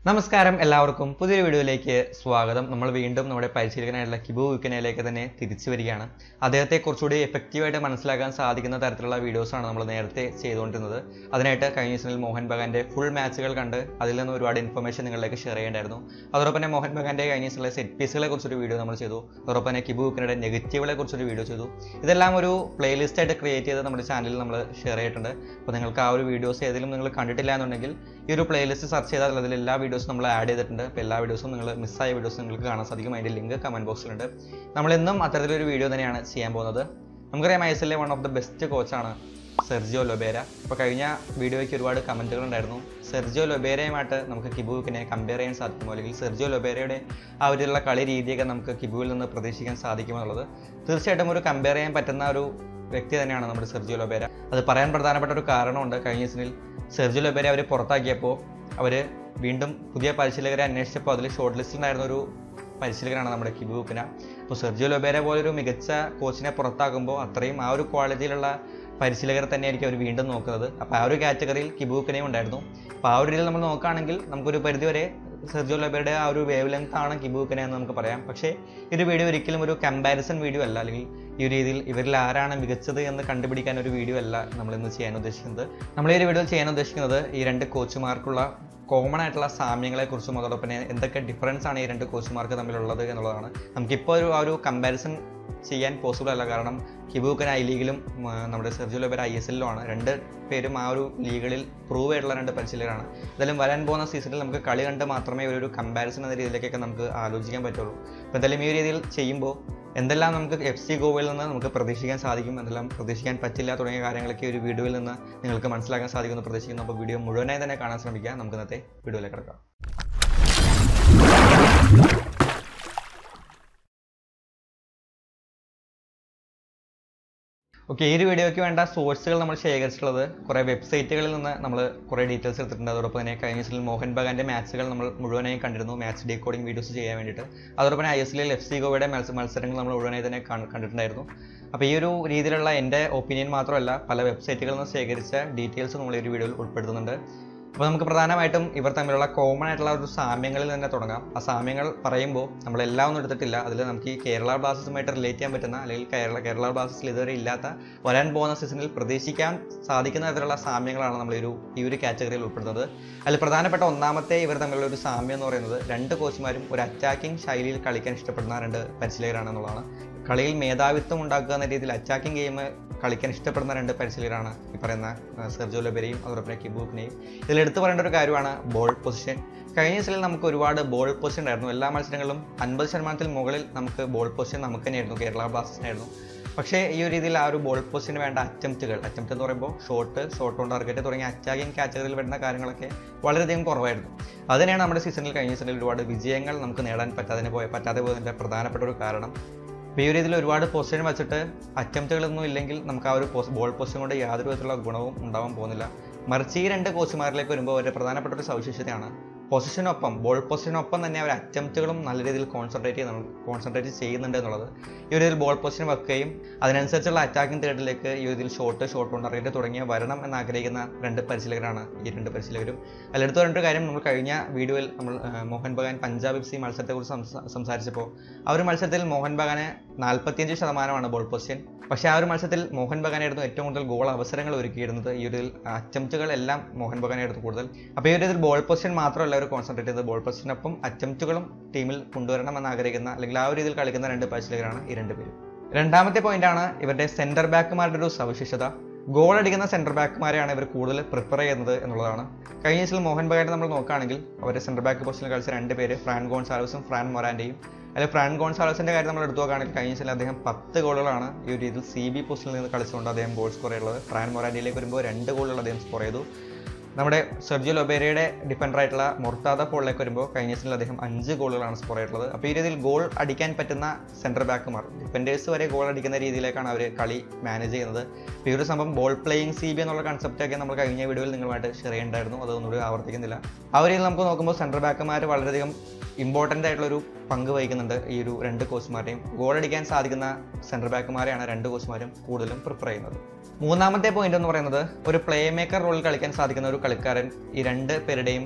നമസ്കാരം എല്ലാവർക്കും പുതിയൊരു വീഡിയോയിലേക്ക് സ്വാഗതം നമ്മൾ വീണ്ടും നമ്മുടെ പരിശീലകനായിട്ടുള്ള കിബു വിക്കനയിലേക്ക് തന്നെ തിരിച്ചു വരികയാണ് അദ്ദേഹത്തെ കുറച്ചുകൂടി എഫക്റ്റീവായിട്ട് മനസ്സിലാക്കാൻ സാധിക്കുന്ന തരത്തിലുള്ള വീഡിയോസാണ് നമ്മൾ നേരത്തെ ചെയ്തുകൊണ്ടിരുന്നത് അതിനായിട്ട് കഴിഞ്ഞ സീസണിൽ മോഹൻ ബഗാന്റെ ഫുൾ മാച്ചുകൾ കണ്ട് അതിൽ നിന്ന് ഒരുപാട് ഇൻഫർമേഷൻ നിങ്ങളിലേക്ക് ഷെയർ ചെയ്യേണ്ടായിരുന്നു അതോടൊപ്പം തന്നെ മോഹൻ ബഗാന്റെ കഴിഞ്ഞ സീസണിലെ സെറ്റ് പീസുകളെ കുറിച്ചൊരു വീഡിയോ നമ്മൾ ചെയ്തു അതോടൊപ്പം തന്നെ കിബു വിക്കനയുടെ നെഗറ്റീവുകളെ കുറിച്ചൊരു വീഡിയോ ചെയ്തു ഇതെല്ലാം ഒരു പ്ലേലിസ്റ്റ് ആയിട്ട് ക്രിയേറ്റ് ചെയ്ത് നമ്മുടെ ചാനലിൽ നമ്മൾ ഷെയർ ചെയ്തിട്ടുണ്ട് അപ്പോൾ നിങ്ങൾക്ക് ആ ഒരു വീഡിയോസ് ഏതെങ്കിലും നിങ്ങൾ കണ്ടിട്ടില്ല എന്നുണ്ടെങ്കിൽ ഈ ഒരു പ്ലേലിസ്റ്റ് സെർച്ച് ചെയ്താൽ അതിൽ എല്ലാ വീഡിയോസും നമ്മൾ ആഡ് ചെയ്തിട്ടുണ്ട് അപ്പോൾ എല്ലാ വീഡിയോസും നിങ്ങൾ മിസ്സായ വീഡിയോസ് നിങ്ങൾക്ക് കാണാൻ സാധിക്കും അതിൻ്റെ ലിങ്ക് കമൻറ്റ് ബോക്സിലുണ്ട് നമ്മൾ എന്നും അത്തരത്തിലൊരു വീഡിയോ തന്നെയാണ് ചെയ്യാൻ പോകുന്നത് നമുക്കറിയാം ഐ എസ് എല്ലിലെ വൺ ഓഫ് ദ ബെസ്റ്റ് കോച്ചാണ് സെർജിയോ ലൊബേര അപ്പോൾ കഴിഞ്ഞ വീഡിയോയ്ക്ക് ഒരുപാട് കമൻറ്റുകൾ ഉണ്ടായിരുന്നു സെർജിയോ ലൊബേരയുമായിട്ട് നമുക്ക് കിബുവിനെ കമ്പയർ ചെയ്യാൻ സാധിക്കുമോ അല്ലെങ്കിൽ സെർജിയോ ലൊബേരയുടെ ആ ഒരുള്ള കളി രീതിയൊക്കെ നമുക്ക് കിബുവിൽ നിന്ന് പ്രതീക്ഷിക്കാൻ സാധിക്കുമോ എന്നുള്ളത് തീർച്ചയായിട്ടും ഒരു കമ്പയർ ചെയ്യാൻ പറ്റുന്ന ഒരു വ്യക്തി തന്നെയാണ് നമ്മുടെ സെർജിയോ ലൊബേര അത് പറയാൻ പ്രധാനപ്പെട്ട ഒരു കാരണമുണ്ട് കഴിഞ്ഞ സീസണിൽ സെർജിയോ ലൊബേര അവർ പുറത്താക്കിയപ്പോൾ അവർ വീണ്ടും പുതിയ പരിശീലകരെ അന്വേഷിച്ചപ്പോൾ അതിൽ ഷോർട്ട് ലിസ്റ്റിലുണ്ടായിരുന്ന ഒരു പരിശീലകനാണ് നമ്മുടെ കിബുക്കിന അപ്പോൾ സെർജിയോ ലൊബേര പോലൊരു മികച്ച കോച്ചിനെ പുറത്താക്കുമ്പോൾ അത്രയും ആ ഒരു ക്വാളിറ്റിയിലുള്ള പരിശീലകരെ തന്നെയായിരിക്കും അവർ വീണ്ടും നോക്കുന്നത് അപ്പോൾ ആ ഒരു കാറ്റഗറിയിൽ കിബുക്കിനെയും ഉണ്ടായിരുന്നു അപ്പോൾ ആ ഒരു രീതിയിൽ നമ്മൾ നോക്കുകയാണെങ്കിൽ നമുക്കൊരു പരിധിവരെ സെർജിയോ ലൊബേരുടെ ആ ഒരു വേവ് ലെങ്ത് ആണ് കിബുക്കിനെ എന്ന് നമുക്ക് പറയാം പക്ഷേ ഈ ഒരു വീഡിയോ ഒരിക്കലും ഒരു കമ്പാരിസൺ വീഡിയോ അല്ല അല്ലെങ്കിൽ ഈ ഒരു രീതിയിൽ ഇവരിൽ ആരാണ് മികച്ചത് എന്ന് കണ്ടുപിടിക്കാൻ ഒരു വീഡിയോ അല്ല നമ്മൾ ഇന്ന് ചെയ്യാൻ ഉദ്ദേശിക്കുന്നത് നമ്മൾ ഈ ഒരു വീഡിയോ ചെയ്യാൻ ഉദ്ദേശിക്കുന്നത് ഈ രണ്ട് കോച്ചുമാർക്കുള്ള കോമൺ ആയിട്ടുള്ള സാമ്യങ്ങളെ കുറിച്ചും അതോടൊപ്പം തന്നെ എന്തൊക്കെ ഡിഫറൻസ് ആണ് ഈ രണ്ട് കോച്ചുമാർക്ക് തമ്മിലുള്ളത് എന്നുള്ളതാണ് നമുക്കിപ്പോൾ ഒരു ആ ഒരു കമ്പാരിസൺ ചെയ്യാൻ പോസിബിൾ അല്ല കാരണം കിബൂക്കൻ ഐ ലീഗിലും ഉം, നമ്മുടെ സെർജിയോ ലോബർ ഐ എസ് എല്ലിലും ആണ് രണ്ട് പേരും ആ ഒരു ലീഗുകളിൽ പ്രൂവ് ആയിട്ടുള്ള രണ്ട് പരിശീലകരാണ് എന്തായാലും വരാൻ പോകുന്ന സീസണിൽ നമുക്ക് കളി കണ്ട് മാത്രമേ ഒരു കമ്പാരിസൺ എന്ന രീതിയിലേക്കൊക്കെ നമുക്ക് ആലോചിക്കാൻ പറ്റുള്ളൂ അപ്പോൾ എന്തായാലും ഈ ഒരു രീതിയിൽ ചെയ്യുമ്പോൾ എന്തെല്ലാം നമുക്ക് എഫ് സി ഗോവയിൽ നിന്ന് നമുക്ക് പ്രതീക്ഷിക്കാൻ സാധിക്കും എന്തെല്ലാം പ്രതീക്ഷിക്കാൻ പറ്റില്ല തുടങ്ങിയ കാര്യങ്ങളൊക്കെ ഈ ഒരു വീഡിയോയിൽ നിന്ന് നിങ്ങൾക്ക് മനസ്സിലാക്കാൻ സാധിക്കുമെന്ന് പ്രതീക്ഷിക്കുന്നു അപ്പോൾ വീഡിയോ മുഴുവനായി തന്നെ കാണാൻ ശ്രമിക്കുക നമുക്ക് ഇന്നത്തെ വീഡിയോയിലേക്ക് കിടക്കാം ഓക്കെ ഈ ഒരു വീഡിയോയ്ക്ക് വേണ്ട സോഴ്സുകൾ നമ്മൾ ശേഖരിച്ചിട്ടുള്ളത് കുറേ വെബ്സൈറ്റുകളിൽ നിന്ന് നമ്മൾ കുറേ ഡീറ്റെയിൽസ് എടുത്തിട്ടുണ്ട് അതോടൊപ്പം തന്നെ കഴിഞ്ഞ സീസണിൽ മോഹൻ ബഗാന്റെ മാച്ചുകൾ നമ്മൾ മുഴുവനായി കണ്ടിരുന്നു മാച്ച് ഡീകോഡിംഗ് വീഡിയോസ് ചെയ്യാൻ വേണ്ടിയിട്ട് അതോടൊപ്പം തന്നെ ഐ എസ് എല്ലിൽ എഫ് സി ഗോവയുടെ മത്സ മത്സരങ്ങൾ നമ്മൾ മുഴുവനായി തന്നെ കണ്ട്- കണ്ടിട്ടുണ്ടായിരുന്നു അപ്പോൾ ഈ ഒരു രീതിയിലുള്ള എൻ്റെ ഒപ്പീനിയൻ മാത്രമല്ല പല വെബ്സൈറ്റുകളിൽ നിന്ന് ശേഖരിച്ച ഡീറ്റെയിൽസ് നമ്മൾ ഈ ഒരു വീഡിയോയിൽ ഉൾപ്പെടുത്തുന്നുണ്ട് അപ്പോൾ നമുക്ക് പ്രധാനമായിട്ടും ഇവർ തമ്മിലുള്ള കോമൺ ആയിട്ടുള്ള ഒരു സാമ്യങ്ങളിൽ തന്നെ തുടങ്ങാം ആ സാമ്യങ്ങൾ പറയുമ്പോൾ നമ്മൾ എല്ലാം ഒന്നും എടുത്തിട്ടില്ല അതിൽ നമുക്ക് ഈ കേരള ബ്ലാസ്റ്റേഴ്സുമായിട്ട് റിലേറ്റ് ചെയ്യാൻ പറ്റുന്ന അല്ലെങ്കിൽ കേരള കേരള ബ്ലാസ്റ്റേഴ്സിൽ ഇതുവരെ ഇല്ലാത്ത വരാൻ പോകുന്ന സീസണിൽ പ്രതീക്ഷിക്കാൻ സാധിക്കുന്ന തരത്തിലുള്ള സാമ്യങ്ങളാണ് നമ്മൾ ഈ ഒരു ഈ ഒരു കാറ്റഗറിയിൽ ഉൾപ്പെടുന്നത് അതിൽ പ്രധാനപ്പെട്ട ഒന്നാമത്തെ ഇവർ തമ്മിലുള്ള ഒരു സാമ്യം എന്ന് പറയുന്നത് രണ്ട് കോച്ചുമാരും ഒരു അറ്റാക്കിംഗ് ശൈലിയിൽ കളിക്കാൻ ഇഷ്ടപ്പെടുന്ന രണ്ട് പരിശീലകരാണെന്നുള്ളതാണ് കളിയിൽ മേധാവിത്വം ഉണ്ടാക്കുക എന്ന രീതിയിൽ അറ്റാക്കിംഗ് ഗെയിം കളിക്കാൻ ഇഷ്ടപ്പെടുന്ന രണ്ട് പരിശീലകരാണ് ഈ പറയുന്ന ആ, സെർജോ ലബെരയും അതോടൊപ്പം കിബൂക്കിനെയും ഇതിൽ എടുത്തു പറയേണ്ട ഒരു കാര്യമാണ് ബോൾ പൊസിഷൻ കഴിഞ്ഞ സീസണിൽ നമുക്ക് ഒരുപാട് ബോൾ പൊസിഷൻ ഉണ്ടായിരുന്നു എല്ലാ മത്സരങ്ങളിലും അൻപത് ശതമാനത്തിൽ മുകളിൽ നമുക്ക് ബോൾ പൊസിഷൻ നമുക്ക് തന്നെയായിരുന്നു കേരള ബ്ലാസ്റ്റേഴ്സിനായിരുന്നു പക്ഷേ ഈ ഒരു രീതിയിൽ ആ ഒരു ബോൾ പൊസിഷന് വേണ്ട അറ്റംപ്റ്റുകൾ അറ്റംപ്റ്റ് എന്ന് പറയുമ്പോൾ ഷോട്ട് ഷോട്ട് ഓൺ ടാർഗറ്റ് തുടങ്ങിയ അറ്റാക്കിംഗ് കാറ്റഗറിയിൽ വരുന്ന കാര്യങ്ങളൊക്കെ വളരെയധികം കുറവായിരുന്നു അതിനെയാണ് നമ്മുടെ സീസണിൽ കഴിഞ്ഞ സീസണിൽ ഒരുപാട് വിജയങ്ങൾ നമുക്ക് നേടാൻ പറ്റാതെ പോയ പറ്റാതെ പോയതിൻ്റെ പ്രധാനപ്പെട്ട ഒരു കാരണം അപ്പോൾ ഈ ഒരു രീതിയിൽ ഒരുപാട് പൊസിഷൻ വെച്ചിട്ട് അറ്റംപ്റ്റുകളൊന്നും ഇല്ലെങ്കിൽ നമുക്ക് ആ ഒരു ബോൾ പൊസിഷൻ കൊണ്ട് യാതൊരു വിധത്തിലുള്ള ഗുണവും ഉണ്ടാവാൻ പോകുന്നില്ല മറിച്ച് ഈ രണ്ട് കോച്ചുമാരിലേക്ക് വരുമ്പോൾ ഒരു പ്രധാനപ്പെട്ട ഒരു സവിശേഷതയാണ് പൊസിഷനൊപ്പം ബോൾ പൊസിഷനൊപ്പം തന്നെ അവർ അറ്റംപ്റ്റുകളും നല്ല രീതിയിൽ കോൺസെൻട്രേറ്റ് ചെയ്യുന്നു കോൺസെൻട്രേറ്റ് ചെയ്യുന്നുണ്ട് എന്നുള്ളത് ഈ ഒരു രീതിയിൽ ബോൾ പൊസിഷൻ വെക്കുകയും അതിനനുസരിച്ചുള്ള അറ്റാക്കിംഗ് തേർഡിലേക്ക് ഈ ഒരു രീതിയിൽ ഷോട്ട് ഷോട്ട് കൊണ്ട് അറിയിട്ട് തുടങ്ങിയ വരണം എന്ന് ആഗ്രഹിക്കുന്ന രണ്ട് പരിശീലകരാണ് ഈ രണ്ട് പരിശീലകരും അതിലെടുത്ത് പറഞ്ഞ ഒരു കാര്യം നമ്മൾ കഴിഞ്ഞ വീഡിയോയിൽ നമ്മൾ ആ, മോഹൻ ബഗാൻ പഞ്ചാബ് എഫ് സി മത്സരത്തെക്കുറിച്ച് സംസാ- സംസാരിച്ചപ്പോൾ ആ ഒരു മത്സരത്തിൽ മോഹൻ ബഗാന് നാൽപ്പത്തിയഞ്ച് ശതമാനമാണ് ബോൾ പൊസിഷൻ പക്ഷേ ആ ഒരു മത്സരത്തിൽ മോഹൻ ബഗാനായിരുന്നു ഏറ്റവും കൂടുതൽ ഗോൾ അവസരങ്ങൾ ഒരുക്കിയിരുന്നത് ഈ ഒരു അറ്റംപ്റ്റുകൾ എല്ലാം മോഹൻ ബഗാനായിരുന്നു കൂടുതൽ അപ്പോൾ ഈ ഒരു ഇതിൽ ബോൾ പൊസിഷൻ മാത്രമല്ല അവർ കോൺസെൻട്രേറ്റ് ചെയ്തത് ബോൾ പൊസിഷനൊപ്പം അറ്റംപ്റ്റുകളും ടീമിൽ കൊണ്ടുവരണം എന്ന് ആഗ്രഹിക്കുന്ന അല്ലെങ്കിൽ ആ ഒരു രീതിയിൽ കളിക്കുന്ന രണ്ട് പരിശീലകരാണ് ഈ രണ്ട് പേരും രണ്ടാമത്തെ പോയിന്റാണ് ഇവരുടെ സെന്റർ ബാക്കുമാരുടെ ഒരു സവിശേഷത ഗോൾ അടിക്കുന്ന സെന്റർ ബാക്കുമാരെയാണ് ഇവർ കൂടുതൽ പ്രിഫർ ചെയ്യുന്നത് എന്നുള്ളതാണ് കഴിഞ്ഞ ദിവസം മോഹൻ ബഗാനെ നമ്മൾ നോക്കുകയാണെങ്കിൽ അവരുടെ സെന്റർ ബാക്ക് പൊസിഷനിൽ കളിച്ച രണ്ട് പേര് ഫ്രാൻ ഗോൺസാലോസും ഫ്രാൻ മൊറാൻഡയും അതിൽ ഫ്രാൻ ഗോൺസാലോസിന്റെ കാര്യം നമ്മൾ എടുത്തു നോക്കുകയാണെങ്കിൽ കഴിഞ്ഞ ദിവസം അദ്ദേഹം പത്ത് ഗോളുകളാണ് ഈ ഒരു രീതിയിൽ സി ബി പൊസിഷനിൽ നിന്ന് കളിച്ചുകൊണ്ട് അദ്ദേഹം ഗോൾ സ്കോർ ചെയ്തുള്ളത് ഫ്രാൻ മൊറാൻഡിയിലേക്ക് വരുമ്പോൾ രണ്ട് ഗോളുകൾ അദ്ദേഹം സ്കോർ ചെയ്തു നമ്മുടെ സെർജിയോ ലൊബേരയുടെ ഡിഫൻഡർ ആയിട്ടുള്ള മൊർത്താദ പോളിലേക്ക് വരുമ്പോൾ കഴിഞ്ഞ സീസണിൽ അദ്ദേഹം അഞ്ച് ഗോളുകളാണ് സ്കോർ ചെയ്തിട്ടുള്ളത് അപ്പോൾ ഈ രീതിയിൽ ഗോൾ അടിക്കാൻ പറ്റുന്ന സെൻറ്റർ ബാക്കുമാർ ഡിഫൻഡേഴ്സ് വരെ ഗോൾ അടിക്കുന്ന രീതിയിലേക്കാണ് അവർ കളി മാനേജ് ചെയ്യുന്നത് അപ്പോൾ ഈ ഒരു സംഭവം ബോൾ പ്ലേയിങ് സി ബി എന്നുള്ള കൺസെപ്റ്റൊക്കെ നമ്മൾ കഴിഞ്ഞ വീഡിയോയിൽ നിങ്ങളുമായിട്ട് ഷെയർ ചെയ്യേണ്ടായിരുന്നു അതൊന്നുകൂടി ആവർത്തിക്കുന്നില്ല ആ ഒരു രീതിയിൽ നമുക്ക് നോക്കുമ്പോൾ സെൻറ്റർ ബാക്കുമാർ വളരെയധികം ഇമ്പോർട്ടൻ്റ് ആയിട്ടുള്ളൊരു പങ്ക് വഹിക്കുന്നുണ്ട് ഈ ഒരു രണ്ട് കോച്ചുമാരെയും ഗോൾ അടിക്കാൻ സാധിക്കുന്ന സെൻറ്റർ ബാക്കുമാരെയാണ് രണ്ട് കോച്ചുമാരും കൂടുതലും പ്രിഫർ ചെയ്യുന്നത് മൂന്നാമത്തെ പോയിന്റ് എന്ന് പറയുന്നത് ഒരു പ്ലേ മേക്കർ റോളിൽ കളിക്കാൻ സാധിക്കുന്ന ഒരു കളിക്കാരൻ ഈ രണ്ട് പേരുടെയും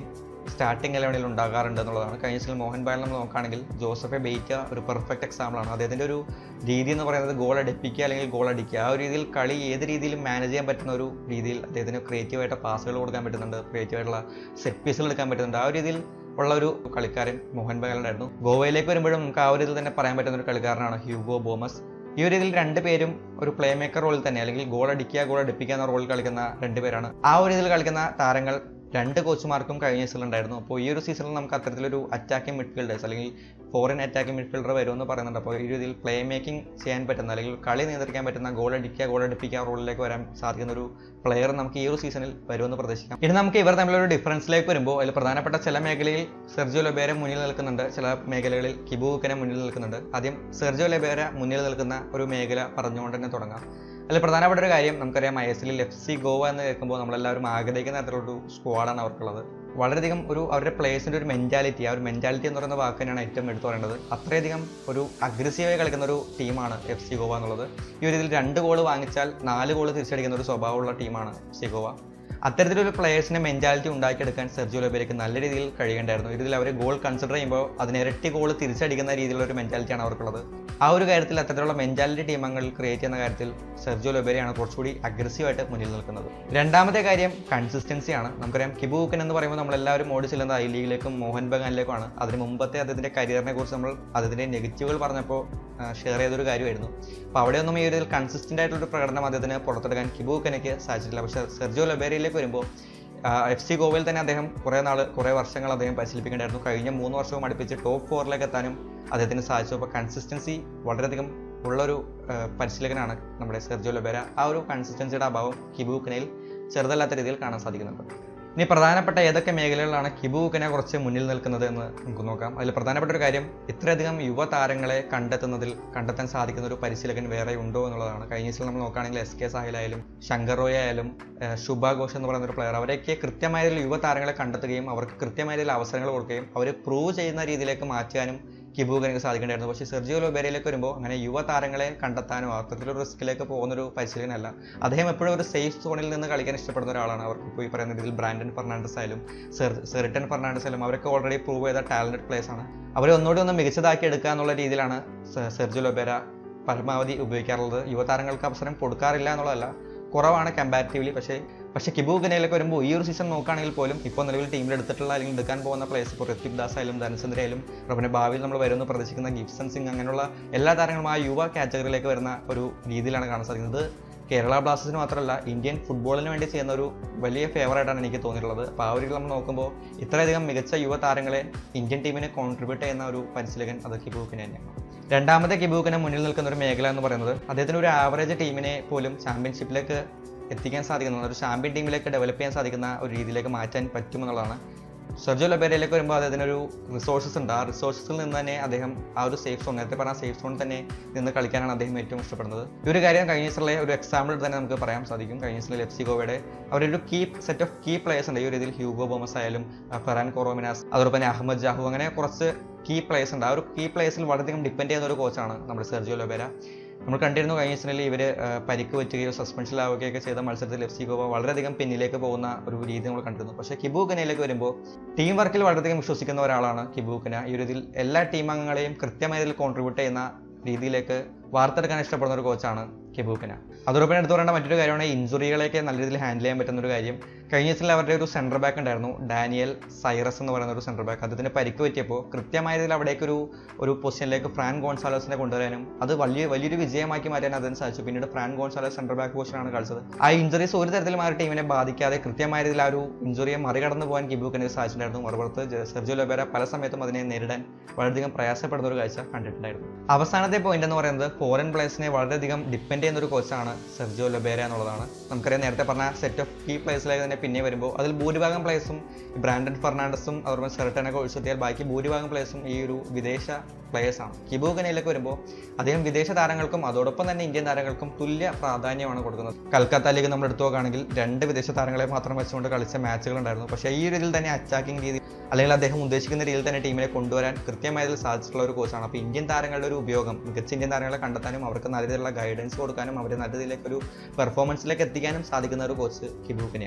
സ്റ്റാർട്ടിംഗ് ഇലവനിൽ ഉണ്ടാകാറുണ്ട് എന്നുള്ളതാണ് കഴിഞ്ഞ സീസണിൽ മോഹൻ ബാൽ നമ്മൾ നോക്കുകയാണെങ്കിൽ ജോസഫെ ബെയ്റ്റ ഒരു പെർഫെക്റ്റ് എക്സാമ്പിൾ ആണ് അദ്ദേഹത്തിൻ്റെ ഒരു രീതി എന്ന് പറയുന്നത് ഗോൾ അടിപ്പിക്കുക അല്ലെങ്കിൽ ഗോൾ അടിക്കുക ആ ഒരു രീതിയിൽ കളി ഏത് രീതിയിലും മാനേജ് ചെയ്യാൻ പറ്റുന്ന ഒരു രീതിയിൽ അദ്ദേഹത്തിന് ക്രിയേറ്റീവായിട്ട് പാസുകൾ കൊടുക്കാൻ പറ്റുന്നുണ്ട് ക്രിയേറ്റീവായിട്ടുള്ള സെറ്റ് പീസുകൾ എടുക്കാൻ പറ്റുന്നുണ്ട് ആ ഒരു രീതിയിൽ ഉള്ള ഒരു കളിക്കാരൻ മോഹൻ ബഗാൻ ഉണ്ടായിരുന്നു ഗോവയിലേക്ക് വരുമ്പോഴും നമുക്ക് ആ ഒരു ഇതിൽ തന്നെ പറയാൻ പറ്റുന്ന ഒരു കളിക്കാരനാണ് ഹ്യൂഗോ ബോമസ് ഈ ഒരു ഇതിൽ രണ്ടുപേരും ഒരു പ്ലേ മേക്കർ റോളിൽ തന്നെ അല്ലെങ്കിൽ ഗോൾ അടിക്കുക ഗോൾ അടിപ്പിക്കുക എന്ന റോളിൽ കളിക്കുന്ന രണ്ടുപേരാണ് ആ ഒരു ഇതിൽ കളിക്കുന്ന താരങ്ങൾ രണ്ട് കോച്ചുമാർക്കും കഴിഞ്ഞ സീസണിൽ ഉണ്ടായിരുന്നു അപ്പോൾ ഈ ഒരു സീസണിൽ നമുക്ക് അത്തരത്തിലൊരു അറ്റാക്കിംഗ് മിഡ്ഫീൽഡേഴ്സ് അല്ലെങ്കിൽ ഫോറിൻ അറ്റാക്കിംഗ് മിഡ്ഫീൽഡർ വരുമെന്ന് പറയുന്നുണ്ട് അപ്പോൾ ഈ ഒരു ഇതിൽ പ്ലേ മേക്കിംഗ് ചെയ്യാൻ പറ്റുന്ന അല്ലെങ്കിൽ കളി നിയന്ത്രിക്കാൻ പറ്റുന്ന ഗോൾ അടിക്കുക ഗോൾ അടിപ്പിക്കുക റോളിലേക്ക് വരാൻ സാധിക്കുന്ന ഒരു പ്ലെയർ നമുക്ക് ഈ ഒരു സീസണിൽ വരുമെന്ന് പ്രതീക്ഷിക്കാം ഇനി നമുക്ക് ഇവർ തമ്മിലൊരു ഡിഫറൻസിലേക്ക് വരുമ്പോൾ അതിൽ പ്രധാനപ്പെട്ട ചില മേഖലയിൽ സെർജിയോ ലൊബേര മുന്നിൽ നിൽക്കുന്നുണ്ട് ചില മേഖലകളിൽ കിബൂക്കനെ മുന്നിൽ നിൽക്കുന്നുണ്ട് ആദ്യം സെർജിയോ ലൊബേര മുന്നിൽ നിൽക്കുന്ന ഒരു മേഖല പറഞ്ഞുകൊണ്ട് തന്നെ തുടങ്ങാം അതിൽ പ്രധാനപ്പെട്ട ഒരു കാര്യം നമുക്കറിയാം ഐ എസ് എല്ലിൽ എഫ് സി ഗോവ എന്ന് കേൾക്കുമ്പോൾ നമ്മളെല്ലാവരും ആഗ്രഹിക്കുന്ന തരത്തിലുള്ള ഒരു സ്ക്വാഡാണ് അവർക്കുള്ളത് വളരെയധികം ഒരു അവരുടെ പ്ലേയേഴ്സിൻ്റെ ഒരു മെൻറ്റാലിറ്റി ആ ഒരു മെൻറ്റാലിറ്റി എന്ന് പറയുന്ന വാക്ക് തന്നെയാണ് ഏറ്റവും എടുത്തു പറയേണ്ടത് അത്രയധികം ഒരു അഗ്രസീവായി കളിക്കുന്ന ഒരു ടീമാണ് എഫ് സി ഗോവ എന്നുള്ളത് ഈ ഒരു ഇതിൽ രണ്ട് ഗോൾ വാങ്ങിച്ചാൽ നാല് ഗോൾ തിരിച്ചടിക്കുന്ന ഒരു സ്വഭാവമുള്ള ടീമാണ് എഫ് സി ഗോവ അത്തരത്തിലൊരു പ്ലേയേഴ്സിന്റെ മെന്റാലിറ്റി ഉണ്ടാക്കിയെടുക്കാൻ സെർജിയോ ലൊബേരയ്ക്ക് നല്ല രീതിയിൽ കഴിയേണ്ടായിരുന്നു ഇതിൽ അവർ ഗോൾ കൺസിഡർ ചെയ്യുമ്പോൾ അതിന് ഇരട്ടി ഗോൾ തിരിച്ചടിക്കുന്ന രീതിയിലുള്ള ഒരു മെന്റാലിറ്റിയാണ് അവർക്കുള്ളത് ആ ഒരു കാര്യത്തിൽ അത്തരത്തിലുള്ള മെന്റാലിറ്റി ടീമങ്ങൾ ക്രിയേറ്റ് ചെയ്യുന്ന കാര്യത്തിൽ സെർജിയോ ലൊബേരയാണ് കുറച്ചുകൂടി അഗ്രസീവായിട്ട് മുന്നിൽ നിൽക്കുന്നത് രണ്ടാമത്തെ കാര്യം കൺസിസ്റ്റൻസിയാണ് നമുക്കറിയാം കിബൂക്കൻ എന്ന് പറയുമ്പോൾ നമ്മളെല്ലാവരും ഓടി ചെല്ലുന്നത് ഐ ലീഗിലേക്കും മോഹൻ ബഗാനിലേക്കുമാണ് അതിന് മുമ്പത്തെ അദ്ദേഹത്തിന്റെ കരിയറിനെ കുറിച്ച് നമ്മൾ അതിന്റെ നെഗറ്റീവുകൾ പറഞ്ഞപ്പോൾ ഷെയർ ചെയ്തൊരു കാര്യമായിരുന്നു അപ്പോൾ അവിടെയൊന്നും ഈ ഒരു കൺസിസ്റ്റന്റ് ആയിട്ടുള്ള ഒരു പ്രകടനം അദ്ദേഹത്തിന് പുറത്തെടുക്കാൻ കിബൂക്കനയ്ക്ക് സാധിച്ചിട്ടില്ല പക്ഷേ സെർജിയോ ലൊബേരയിലേക്ക് വരുമ്പോൾ എഫ് സി ഗോവയിൽ തന്നെ അദ്ദേഹം കുറേ നാൾ കുറേ വർഷങ്ങൾ അദ്ദേഹം പരിശീലിപ്പിക്കേണ്ടായിരുന്നു കഴിഞ്ഞ മൂന്ന് വർഷവും അടുപ്പിച്ച് ടോപ്പ് ഫോറിലേക്ക് എത്താനും അദ്ദേഹത്തിന് സാധിച്ചു അപ്പോൾ കൺസിസ്റ്റൻസി വളരെയധികം ഉള്ളൊരു ആ, പരിശീലകനാണ് നമ്മുടെ സെർജിയോ ലൊബേര ആ ഒരു കൺസിസ്റ്റൻസിയുടെ അഭാവം കിബൂക്കനയിൽ ചെറുതല്ലാത്ത രീതിയിൽ കാണാൻ സാധിക്കുന്നുണ്ട് ഇനി പ്രധാനപ്പെട്ട ഏതൊക്കെ മേഖലകളിലാണ് കിബൂക്കനെ കുറച്ച് മുന്നിൽ നിൽക്കുന്നത് എന്ന് നമുക്ക് നോക്കാം അതിൽ പ്രധാനപ്പെട്ട ഒരു കാര്യം ഇത്രയധികം യുവതാരങ്ങളെ കണ്ടെത്തുന്നതിൽ കണ്ടെത്താൻ സാധിക്കുന്ന ഒരു പരിശീലകൻ വേറെ ഉണ്ടോ എന്നുള്ളതാണ് കഴിഞ്ഞ ദിവസം നമ്മൾ നോക്കുകയാണെങ്കിൽ എസ് കെ സാഹിലായാലും ശങ്കർ റോയ് ആയാലും ഏഹ് ശുഭ ഘോഷ് എന്ന് പറയുന്ന ഒരു പ്ലെയർ അവരൊക്കെ കൃത്യമായ രീതിയിൽ യുവതാരങ്ങളെ കണ്ടെത്തുകയും അവർക്ക് കൃത്യമായ രീതിയിൽ അവസരങ്ങൾ കൊടുക്കുകയും അവർ പ്രൂവ് ചെയ്യുന്ന രീതിയിലേക്ക് മാറ്റാനും കിബൂക്കനക്ക് സാധിക്കേണ്ടായിരുന്നു പക്ഷേ സെർജിയോ ലൊബേരയിലേക്ക് വരുമ്പോൾ അങ്ങനെ യുവതാരങ്ങളെ കണ്ടെത്താനോ അത്തരത്തിലൊരു റിസ്കിലേക്ക് പോകുന്നൊരു പരിശീലനമല്ല അദ്ദേഹം എപ്പോഴും ഒരു സേഫ് സോണിൽ നിന്ന് കളിക്കാൻ ഇഷ്ടപ്പെടുന്ന ഒരാളാണ് അവർക്ക് ഇപ്പോൾ ഈ പറയുന്ന രീതിയിൽ ബ്രാൻഡൻ ഫെർണാണ്ടസ് ആയാലും സെർ സെറിട്ടൻ ഫെർണാണ്ടസ് ആയാലും അവരൊക്കെ ഓൾറെഡി പ്രൂവ് ചെയ്ത ടാലന്റഡ് പ്ലേയേഴ്സ് ആണ് അവരെ ഒന്നുകൂടി ഒന്ന് മികച്ചതാക്കി എടുക്കുക എന്നുള്ള രീതിയിലാണ് സെ- സെർജിയോ ലൊബേര പരമാവധി ഉപയോഗിക്കാറുള്ളത് യുവതാരങ്ങൾക്ക് അവസരം കൊടുക്കാറില്ല എന്നുള്ളതല്ല കുറവാണ് കമ്പാരിറ്റീവ്ലി പക്ഷേ പക്ഷേ കിബൂഗനയിലേക്ക് വരുമ്പോൾ ഈ ഒരു സീസൺ നോക്കുകയാണെങ്കിൽ പോലും ഇപ്പോൾ നിലവിൽ ടീമിൽ എടുത്തിട്ടുള്ള അല്ലെങ്കിൽ എടുക്കാൻ പോകുന്ന പ്ലേയേഴ്സ് ഇപ്പോൾ ഋത്വിക് ദാസ് ആയാലും ധനചന്ദ്ര ആയാലും പിന്നെ ഭാവിയിൽ നമ്മൾ വരുമെന്ന് പ്രതീക്ഷിക്കുന്ന ഗിബ്സൺ സിംഗ് അങ്ങനെയുള്ള എല്ലാ താരങ്ങളും ആ യുവ കാറ്റഗറിയിലേക്ക് വരുന്ന ഒരു രീതിയിലാണ് കാണാൻ സാധിക്കുന്നത് കേരള ബ്ലാസ്റ്റേഴ്സിന് മാത്രമല്ല ഇന്ത്യൻ ഫുട്ബോളിന് വേണ്ടി ചെയ്യുന്ന ഒരു വലിയ ഫേവറായിട്ടാണ് എനിക്ക് തോന്നിയിട്ടുള്ളത് അപ്പോൾ ആ ഒരു രീതിയിൽ നമ്മൾ നോക്കുമ്പോൾ ഇത്രയധികം മികച്ച യുവ താരങ്ങളെ ഇന്ത്യൻ ടീമിന് കോൺട്രിബ്യൂട്ട് ചെയ്യുന്ന ഒരു പരിശീലകൻ അത് കിബൂക്കിന് തന്നെയാണ് രണ്ടാമത്തെ കിബൂക്കിന് മുന്നിൽ നിൽക്കുന്ന ഒരു മേഖല എന്ന് പറയുന്നത് അദ്ദേഹത്തിന് ഒരു ആവറേജ് ടീമിനെ പോലും ചാമ്പ്യൻഷിപ്പിലേക്ക് എത്തിക്കാൻ സാധിക്കുന്ന ഒരു ചാമ്പ്യൻ ടീമിലേക്ക് ഡെവലപ്പ് ചെയ്യാൻ സാധിക്കുന്ന ഒരു രീതിയിലേക്ക് മാറ്റാൻ പറ്റുമെന്നുള്ളതാണ് സെർജോ ലബേരയിലേക്ക് വരുമ്പോൾ അദ്ദേഹത്തിന് ഒരു റിസോഴ്സസ് ഉണ്ട് ആ റിസോഴ്സസിൽ നിന്ന് തന്നെ അദ്ദേഹം ആ ഒരു സേഫ് സോൺ നേരത്തെ പറഞ്ഞ സേഫ് സോണിൽ തന്നെ നിന്ന് കളിക്കാനാണ് അദ്ദേഹം ഏറ്റവും ഇഷ്ടപ്പെടുന്നത് ഈ ഒരു കാര്യം കഴിഞ്ഞ ദിവസത്തിലെ ഒരു എക്സാമ്പിൾ തന്നെ നമുക്ക് പറയാൻ സാധിക്കും കഴിഞ്ഞ ദിവസത്തിലെ എഫ് സി ഗോവയുടെ അവരൊരു key set of key players ഉണ്ട് ഈ ഒരു രീതിയിൽ ഹ്യൂഗോ ബോമസ് ആയാലും ആ, ഫെറാൻ കൊറോമിനാസ് അതോടൊപ്പം തന്നെ അഹമ്മദ് ജാഹു അങ്ങനെ കുറച്ച് കീ പ്ലേയേഴ്സ് ഉണ്ട് ആ ഒരു കീ പ്ലേയേഴ്സിൽ വളരെയധികം ഡിപ്പെൻഡ് ചെയ്യുന്ന ഒരു കോച്ചാണ് നമ്മുടെ സെർജിയോ ലൊബേര നമ്മൾ കണ്ടിരുന്നു കഴിഞ്ഞ സീസണിൽ ഇവർ പരിക്ക് പറ്റുകയോ സസ്പെൻഷനിലാവുകയൊക്കെ ചെയ്ത മത്സരത്തിൽ എഫ് സി ഗോവ വളരെയധികം പിന്നിലേക്ക് പോകുന്ന ഒരു രീതി നമ്മൾ കണ്ടിരുന്നു പക്ഷേ കിബൂക്കനയിലേക്ക് വരുമ്പോൾ ടീം വർക്കിൽ വളരെയധികം വിശ്വസിക്കുന്ന ഒരാളാണ് കിബൂക്കന ഈ ഒരു ഇതിൽ എല്ലാ ടീം അംഗങ്ങളെയും കൃത്യമായ ഇതിൽ കോൺട്രിബ്യൂട്ട് ചെയ്യുന്ന രീതിയിലേക്ക് വാർത്തെടുക്കാൻ ഇഷ്ടപ്പെടുന്ന ഒരു കോച്ചാണ് കിബൂക്കന അതോടൊപ്പം എടുത്തു പറയേണ്ട മറ്റൊരു കാര്യമാണ് ഇഞ്ചുറികളെയൊക്കെ നല്ല രീതിയിൽ ഹാൻഡിൽ ചെയ്യാൻ പറ്റുന്ന ഒരു കാര്യം കഴിഞ്ഞ സീസണിൽ അവരുടെ ഒരു സെൻറ്റർ ബാക്ക് ഉണ്ടായിരുന്നു ഡാനിയൽ സൈറസ് എന്ന് പറയുന്ന ഒരു സെൻറ്റർ ബാക്ക് അദ്ദേഹത്തിന് പരിക്ക് പറ്റിയപ്പോൾ കൃത്യമായ രീതിയിൽ അവിടേക്ക് ഒരു ഒരു പൊസിഷനിലേക്ക് ഫ്രാൻ ഗോൺസാലോസിനെ കൊണ്ടുവരാനും അത് വലിയ വലിയൊരു വിജയമാക്കി മാറ്റാൻ അതിന് സാധിച്ചു പിന്നീട് ഫ്രാൻ ഗോൺസാലോസ് സെൻറ്റർ ബാക്ക് പൊസിഷനാണ് കളിച്ചത് ആ ഇഞ്ചുറീസ് ഒരു തരത്തിലും ആ ഒരു ടീമിനെ ബാധിക്കാതെ കൃത്യമായ രീതിയിൽ ആ ഒരു ഇഞ്ചുറിയെ മറികടന്ന് പോകാൻ കിബൂക്കിന് സാധിച്ചിട്ടുണ്ടായിരുന്നു മറുപുറത്ത് ജെ- സെർജിയോ ലൊബേര പല സമയത്തും അതിനെ നേരിടാൻ വളരെയധികം പ്രയാസപ്പെടുന്ന ഒരു കാഴ്ച കണ്ടിട്ടുണ്ടായിരുന്നു അവസാനത്തെ പോയിന്റ് എന്ന് പറയുന്നത് ഫോറിൻ പ്ലേയേഴ്സിനെ വളരെയധികം ഡിപ്പെൻഡ് ചെയ്യുന്ന ഒരു കോച്ചാണ് സെർജിയോ ലൊബേര എന്നുള്ളതാണ് നമുക്കറിയാം നേരത്തെ പറഞ്ഞ സെറ്റ് ഓഫ് കീ പ്ലേയേഴ്സിലേക്ക് തന്നെ പിന്നെ വരുമ്പോൾ അതിൽ ഭൂരിഭാഗം പ്ലേയേഴ്സും ബ്രാൻഡൻ ഫെർണാണ്ടസും അതോടൊപ്പം സെർട്ടനൊക്കെ ഒഴിച്ചെത്തിയാൽ ബാക്കി ഭൂരിഭാഗം പ്ലേയേഴ്സും ഈ ഒരു വിദേശ പ്ലേയേഴ്സ് ആണ് കിബൂഗനയിലേക്ക് വരുമ്പോൾ അദ്ദേഹം വിദേശ താരങ്ങൾക്കും അതോടൊപ്പം തന്നെ ഇന്ത്യൻ താരങ്ങൾക്കും തുല്യ പ്രാധാന്യമാണ് കൊടുക്കുന്നത് കൽക്കത്ത ലീഗ് നമ്മൾ എടുത്തു നോക്കുകയാണെങ്കിൽ രണ്ട് വിദേശ താരങ്ങളെ മാത്രം വെച്ചുകൊണ്ട് കളിച്ച മാച്ചുകൾ ഉണ്ടായിരുന്നു പക്ഷേ ഈ ഒരു ഇതിൽ തന്നെ അറ്റാക്കിംഗ് രീതി അല്ലെങ്കിൽ അദ്ദേഹം ഉദ്ദേശിക്കുന്ന രീതിയിൽ തന്നെ ടീമിനെ കൊണ്ടുവരാൻ കൃത്യമായതിൽ സാധിച്ചിട്ടുള്ള ഒരു കോച്ചാണ് അപ്പോൾ ഇന്ത്യൻ താരങ്ങളുടെ ഒരു ഉപയോഗം മികച്ച ഇന്ത്യൻ താരങ്ങളെ കണ്ടെത്താനും അവർക്ക് നല്ല രീതിയിലുള്ള ഗൈഡൻസ് കൊടുക്കാനും അവരെ നല്ല രീതിയിലേക്ക് ഒരു പെർഫോമൻസിലേക്ക് എത്തിക്കാനും സാധിക്കുന്ന ഒരു കോച്ച് കിബൂക്കിനെയാണ്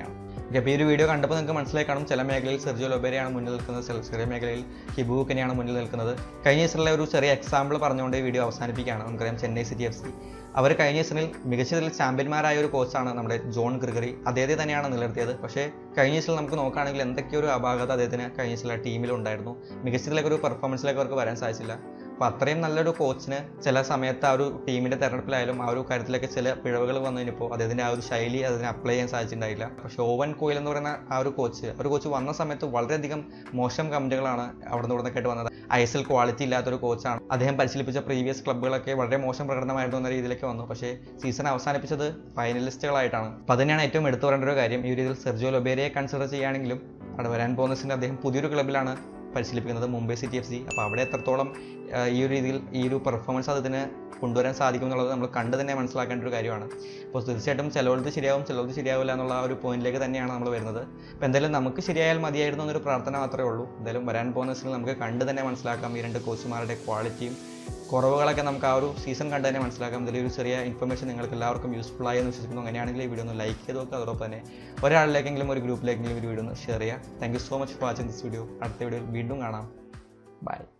ഓക്കെ അപ്പോൾ ഈ ഒരു വീഡിയോ കണ്ടപ്പോൾ നിങ്ങൾക്ക് മനസ്സിലായി കാണും ചില മേഖലയിൽ സെർജിയോ ലൊബേരയാണ് മുന്നിൽ നിൽക്കുന്നത് ചില ചെറിയ മേഖലയിൽ ഹിബുക്കിനെയാണ് മുന്നിൽ നിൽക്കുന്നത് കഴിഞ്ഞ സീസണിലെ ഒരു ചെറിയ എക്സാമ്പിൾ പറഞ്ഞുകൊണ്ട് ഈ വീഡിയോ അവസാനിപ്പിക്കുകയാണ് നമുക്കറിയാം ചെന്നൈ സിറ്റി എഫ് സി അവർ കഴിഞ്ഞ സീസണിൽ മികച്ചതിൽ ചാമ്പ്യന്മാരായ ഒരു കോച്ചാണ് നമ്മുടെ ജോൺ ഗ്രിഗറി അദ്ദേഹത്തെ തന്നെയാണ് നിലനിർത്തിയത് പക്ഷേ കഴിഞ്ഞ സീസണിൽ നമുക്ക് നോക്കുകയാണെങ്കിൽ എന്തൊക്കെയോ ഒരു അപാകത അദ്ദേഹത്തിന് കഴിഞ്ഞ സീസണിലെ ടീമിലുണ്ടായിരുന്നു മികച്ചതിലേക്ക് ഒരു പെർഫോമൻസിലേക്ക് അവർക്ക് വരാൻ സാധിച്ചില്ല അപ്പോൾ അത്രയും നല്ലൊരു കോച്ചിന് ചില സമയത്ത് ആ ഒരു ടീമിന്റെ തെരഞ്ഞെടുപ്പിലായാലും ആ ഒരു കാര്യത്തിലൊക്കെ ചില പിഴവുകൾ വന്നു കഴിഞ്ഞപ്പോൾ അദ്ദേഹത്തിന്റെ ആ ഒരു ശൈലി അതിനെ അപ്ലൈ ചെയ്യാൻ സാധിച്ചിട്ടുണ്ടായില്ല പക്ഷേ ഓവൻ കോയിൽ എന്ന് പറയുന്ന ആ ഒരു കോച്ച് ഒരു കോച്ച് വന്ന സമയത്ത് വളരെയധികം മോശം കമന്റുകളാണ് അവിടെ നിന്ന് ഇവിടെ കേട്ട് വന്നത് ഐ എസ് എൽ ക്വാളിറ്റി ഇല്ലാത്തൊരു കോച്ചാണ് അദ്ദേഹം പരിശീലിപ്പിച്ച പ്രീവിയസ് ക്ലബ്ബുകളൊക്കെ വളരെ മോശം പ്രകടനമായിരുന്നു എന്ന രീതിയിലേക്ക് വന്നു പക്ഷേ സീസൺ അവസാനിപ്പിച്ചത് ഫൈനലിസ്റ്റുകളായിട്ടാണ് അപ്പോൾ അതിനെയാണ് ഏറ്റവും എടുത്തു പറയേണ്ട ഒരു കാര്യം ഈ ഒരു രീതിയിൽ സെർജിയോ ലൊബേരിയെ കൺസിഡർ ചെയ്യുകയാണെങ്കിലും അവിടെ വരാൻ പോകുന്ന സീസണിൽ അദ്ദേഹം പുതിയൊരു ക്ലബ്ബിലാണ് പരിശീലിപ്പിക്കുന്നത് മുംബൈ സിറ്റി എഫ് സി അപ്പോൾ അവിടെ എത്രത്തോളം ആ, ഈ ഒരു രീതിയിൽ ഈ ഒരു പെർഫോമൻസ് അതിന് കൊണ്ടുവരാൻ സാധിക്കും എന്നുള്ളത് നമ്മൾ കണ്ട് തന്നെ മനസ്സിലാക്കേണ്ട ഒരു കാര്യമാണ് അപ്പോൾ തീർച്ചയായിട്ടും ചിലവർക്ക് ശരിയാവും ചിലർക്ക് ശരിയാവില്ല എന്നുള്ള ആ ഒരു പോയിന്റിലേക്ക് തന്നെയാണ് നമ്മൾ വരുന്നത് അപ്പോൾ എന്തായാലും നമുക്ക് ശരിയായാൽ മതിയായിരുന്നു എന്നൊരു പ്രാർത്ഥന മാത്രമേ ഉള്ളൂ എന്തായാലും വരാൻ പോകുന്ന സീസണിൽ നമുക്ക് കണ്ട് തന്നെ മനസ്സിലാക്കാം ഈ രണ്ട് കോച്ചുമാരുടെ ക്വാളിറ്റിയും കുറവുകളൊക്കെ നമുക്ക് ആ ഒരു സീസൺ കണ്ട് തന്നെ മനസ്സിലാക്കാം ഇതിൽ ഒരു ചെറിയ ഇൻഫർമേഷൻ നിങ്ങൾക്ക് എല്ലാവർക്കും യൂസ്ഫുൾ ആയി എന്ന് വിശ്വസിക്കുന്നു അങ്ങനെയാണെങ്കിൽ ഈ വീഡിയോ ഒന്ന് ലൈക്ക് ചെയ്ത് നോക്കുക അതോടൊപ്പം തന്നെ ഒരാളിലേക്കെങ്കിലും ഒരു ഗ്രൂപ്പിലേക്കെങ്കിലും ഒരു വീഡിയോ ഒന്ന് ഷെയർ ചെയ്യുക thank you so much for watching this video അടുത്ത വീഡിയോയിൽ വീണ്ടും കാണാം ബൈ